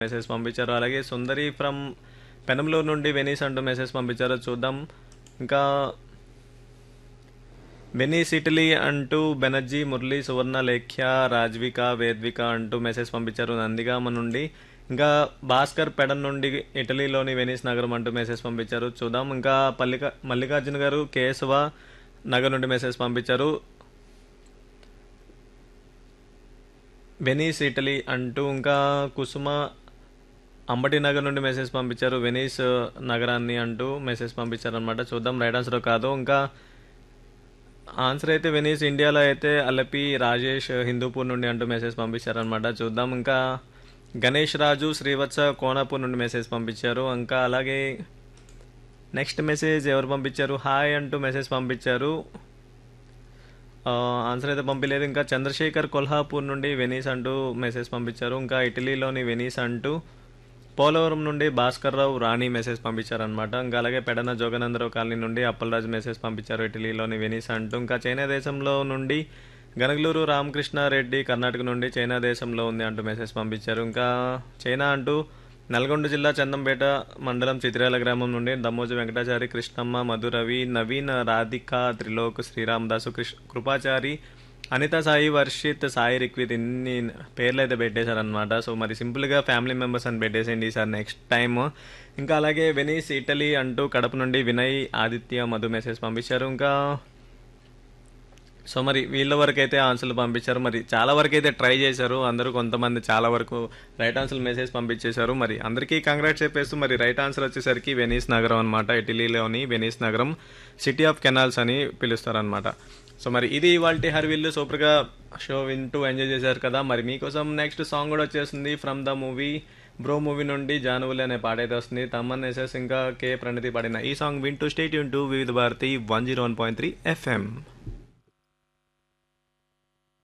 message పంపించారు అలాగే సుందరి from Penamaluru నుండి వెనీస్ అంటూ మెసేజ్ పంపించారు చూద్దాం ఇంకా వెనీస్ ఇటలీ అంటూ బెనర్జీ మురళి సువర్ణ లేఖ్య రాజ్విక వేద్విక అంటూ మెసేజ్ పంపించారు నందిగామ నుండి ఇంకా భాస్కర్ పెడన్ నుండి ఇటలీలోని వెనీస్ నగరం అంటూ మెసేజ్ పంపించారు చూద్దాం ఇంకా పల్లిక మల్లికార్జున గారు కేశవ నగర్ నుండి మెసేజ్ పంపించారు వెనీస్ ఇటలీ అంటూ ఇంకా కుసుమ అంబటి నగర్ నుండి మెసేజ్ పంపించారు వెనీస్ నగరాన్ని అంటూ మెసేజ్ పంపించారు అనమాట చూద్దాం రైట్ ఆన్సర్ కాదు ఇంకా ఆన్సర్ అయితే వెనీస్ ఇండియాలో అయితే అలపి రాజేష్ హిందూపూర్ నుండి అంటూ మెసేజ్ పంపించారనమాట చూద్దాం ఇంకా గణేష్ రాజు శ్రీవత్స కోనాపూర్ నుండి మెసేజ్ పంపించారు ఇంకా అలాగే నెక్స్ట్ మెసేజ్ ఎవరు పంపించారు హాయ్ అంటూ మెసేజ్ పంపించారు ఆ, ఆన్సర్ అయితే పంపించలేదు ఇంకా చంద్రశేఖర్ కొల్హాపూర్ నుండి వెనీస్ అంటూ మెసేజ్ పంపించారు ఇంకా ఇటలీలోని వెనీస్ అంటూ పోలవరం నుండి భాస్కర్ రావు రాణి మెసేజ్ పంపించారనమాట ఇంకా అలాగే పెడన జోగనందరావు కాలనీ నుండి అప్పలరాజు మెసేజ్ పంపించారు ఇటలీలోని వెనీస్ అంటూ ఇంకా చైనా దేశంలో నుండి గనగలూరు రామకృష్ణారెడ్డి కర్ణాటక నుండి చైనా దేశంలో ఉంది అంటూ మెసేజ్ పంపించారు ఇంకా చైనా అంటూ నల్గొండ జిల్లా చందంపేట మండలం చిత్రాల గ్రామం నుండి దమ్మోజు వెంకటాచారి కృష్ణమ్మ మధురవి నవీన్ రాధిక త్రిలోక్ శ్రీరామదాసు కృష్ కృపాచారి అనిత సాయి వర్షిత్ సాయి రిక్విత్ ఇన్ని పేర్లు అయితే పెట్టేశారనమాట సో మరి సింపుల్గా ఫ్యామిలీ మెంబర్స్ అని పెట్టేసేయండి సార్ నెక్స్ట్ టైం ఇంకా అలాగే వెనీస్ ఇటలీ అంటూ కడప నుండి వినయ్ ఆదిత్య మధు మెసేజ్ పంపించారు ఇంకా సో మరి వీళ్ళ వరకు అయితే ఆన్సర్లు పంపించారు మరి చాలా వరకు అయితే ట్రై చేశారు అందరూ కొంతమంది చాలా వరకు రైట్ ఆన్సర్ మెసేజ్ పంపించేశారు మరి అందరికీ కంగ్రాట్స్ చెప్పేస్తూ మరి రైట్ ఆన్సర్ వచ్చేసరికి వెనీస్ నగరం అనమాట ఇటలీలోని వెనీస్ నగరం సిటీ ఆఫ్ కెనాల్స్ అని పిలుస్తారనమాట సో మరి ఇది ఇవాళ హర్విల్లు సూపర్గా షో వింటూ ఎంజాయ్ చేశారు కదా మరి మీకోసం నెక్స్ట్ సాంగ్ కూడా వచ్చేస్తుంది from the movie Bro movie నుండి జానువులు అనే పాట అయితే వస్తుంది తమ్మన్ ఎస్ఎస్ ఇంకా కే ప్రణతి పాడిన ఈ సాంగ్ వింటూ స్టేట్ యూన్ to Vividh Bharati one zero one point three FM